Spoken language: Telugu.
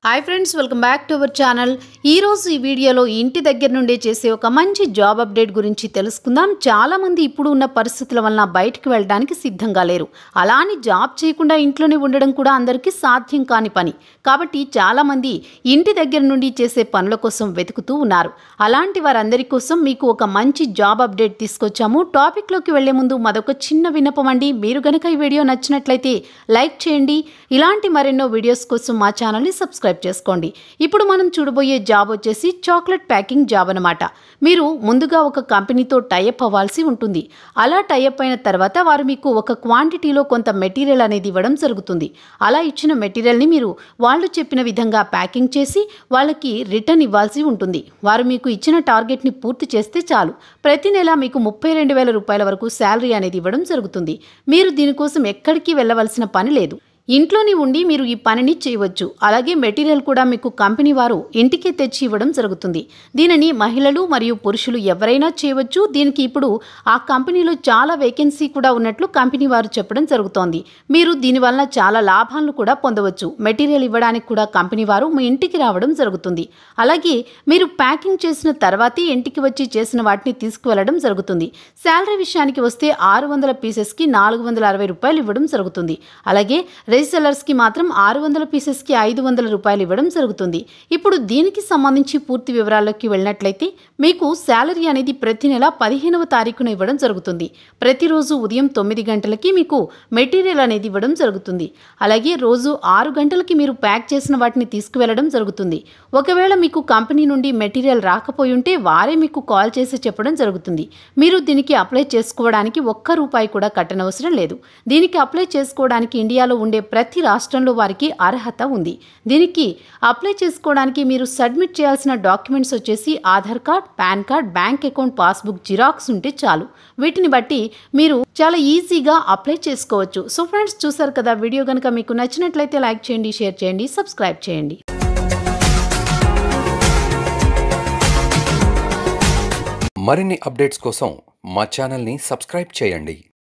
hi friends welcome back to our channel ఈరోజు ఈ వీడియోలో ఇంటి దగ్గర నుండే చేసే ఒక మంచి జాబ్ అప్డేట్ గురించి తెలుసుకుందాం చాలామంది ఇప్పుడు ఉన్న పరిస్థితుల వలన బయటికి వెళ్ళడానికి సిద్ధంగా లేరు అలా అని జాబ్ చేయకుండా ఇంట్లోనే ఉండడం కూడా అందరికీ సాధ్యం కాని పని కాబట్టి చాలామంది ఇంటి దగ్గర నుండి చేసే పనుల కోసం వెతుకుతూ ఉన్నారు అలాంటి వారందరి కోసం మీకు ఒక మంచి జాబ్ అప్డేట్ తీసుకొచ్చాము టాపిక్లోకి వెళ్లే ముందు మరొక చిన్న విన్నపం అండి మీరు గనక ఈ వీడియో నచ్చినట్లయితే లైక్ చేయండి ఇలాంటి మరెన్నో వీడియోస్ కోసం మా ఛానల్ని సబ్స్క్రైబ్ చేసుకోండి ఇప్పుడు మనం చూడబోయే జాబ్ వచ్చేసి చాక్లెట్ ప్యాకింగ్ జాబ్ అనమాట మీరు ముందుగా ఒక కంపెనీతో టైఅప్ అవ్వాల్సి ఉంటుంది అలా టైఅప్ అయిన తర్వాత వారు మీకు ఒక క్వాంటిటీలో కొంత మెటీరియల్ అనేది ఇవ్వడం జరుగుతుంది అలా ఇచ్చిన మెటీరియల్ని మీరు వాళ్ళు చెప్పిన విధంగా ప్యాకింగ్ చేసి వాళ్ళకి రిటర్న్ ఇవ్వాల్సి ఉంటుంది వారు మీకు ఇచ్చిన టార్గెట్ని పూర్తి చేస్తే చాలు ప్రతి నెల మీకు ముప్పై రెండు వేల రూపాయల వరకు శాలరీ అనేది ఇవ్వడం జరుగుతుంది మీరు దీనికోసం ఎక్కడికి వెళ్ళవలసిన పని లేదు ఇంట్లోని ఉండి మీరు ఈ పనిని చేయవచ్చు అలాగే మెటీరియల్ కూడా మీకు కంపెనీ వారు ఇంటికే తెచ్చి ఇవ్వడం జరుగుతుంది దీనిని మహిళలు మరియు పురుషులు ఎవరైనా చేయవచ్చు దీనికి ఇప్పుడు ఆ కంపెనీలో చాలా వేకెన్సీ కూడా ఉన్నట్లు కంపెనీ వారు చెప్పడం జరుగుతోంది మీరు దీనివల్ల చాలా లాభాలను కూడా పొందవచ్చు మెటీరియల్ ఇవ్వడానికి కూడా కంపెనీ వారు మీ ఇంటికి రావడం జరుగుతుంది అలాగే మీరు ప్యాకింగ్ చేసిన తర్వాతే ఇంటికి వచ్చి చేసిన వాటిని తీసుకువెళ్ళడం జరుగుతుంది శాలరీ విషయానికి వస్తే ఆరు వందల పీసెస్కి నాలుగు వందల అరవై రూపాయలు ఇవ్వడం జరుగుతుంది అలాగే రీసెలర్స్కి మాత్రం ఆరు వందల పీసెస్కి ఐదు వందల రూపాయలు ఇవ్వడం జరుగుతుంది ఇప్పుడు దీనికి సంబంధించి పూర్తి వివరాల్లోకి వెళ్ళినట్లయితే మీకు శాలరీ అనేది ప్రతి నెల పదిహేనవ తారీఖున ఇవ్వడం జరుగుతుంది ప్రతిరోజు ఉదయం తొమ్మిది గంటలకి మీకు మెటీరియల్ అనేది ఇవ్వడం జరుగుతుంది అలాగే రోజు ఆరు గంటలకి మీరు ప్యాక్ చేసిన వాటిని తీసుకువెళ్ళడం జరుగుతుంది ఒకవేళ మీకు కంపెనీ నుండి మెటీరియల్ రాకపోయి ఉంటే వారే మీకు కాల్ చేసి చెప్పడం జరుగుతుంది మీరు దీనికి అప్లై చేసుకోవడానికి ఒక్క రూపాయి కూడా కట్టనవసరం లేదు దీనికి అప్లై చేసుకోవడానికి ఇండియాలో ఉండే ప్రతి రాష్ట్రంలో వారికి అర్హత ఉంది దీనికి అప్లై చేసుకోవడానికి మీరు సబ్మిట్ చేయాల్సిన డాక్యుమెంట్స్ వచ్చేసి Aadhaar card PAN card bank account passbook xerox ఉంటే చాలు వీటిని బట్టి మీరు చాలా ఈజీగా అప్లై చేసుకోవచ్చు సో ఫ్రెండ్స్ చూసారు కదా వీడియో కనుక మీకు నచ్చినట్లయితే లైక్ చేయండి షేర్ చేయండి సబ్స్క్రైబ్ చేయండి మరిన్ని అప్డేట్స్ కోసం మా ఛానల్ని సబ్స్క్రైబ్ చేయండి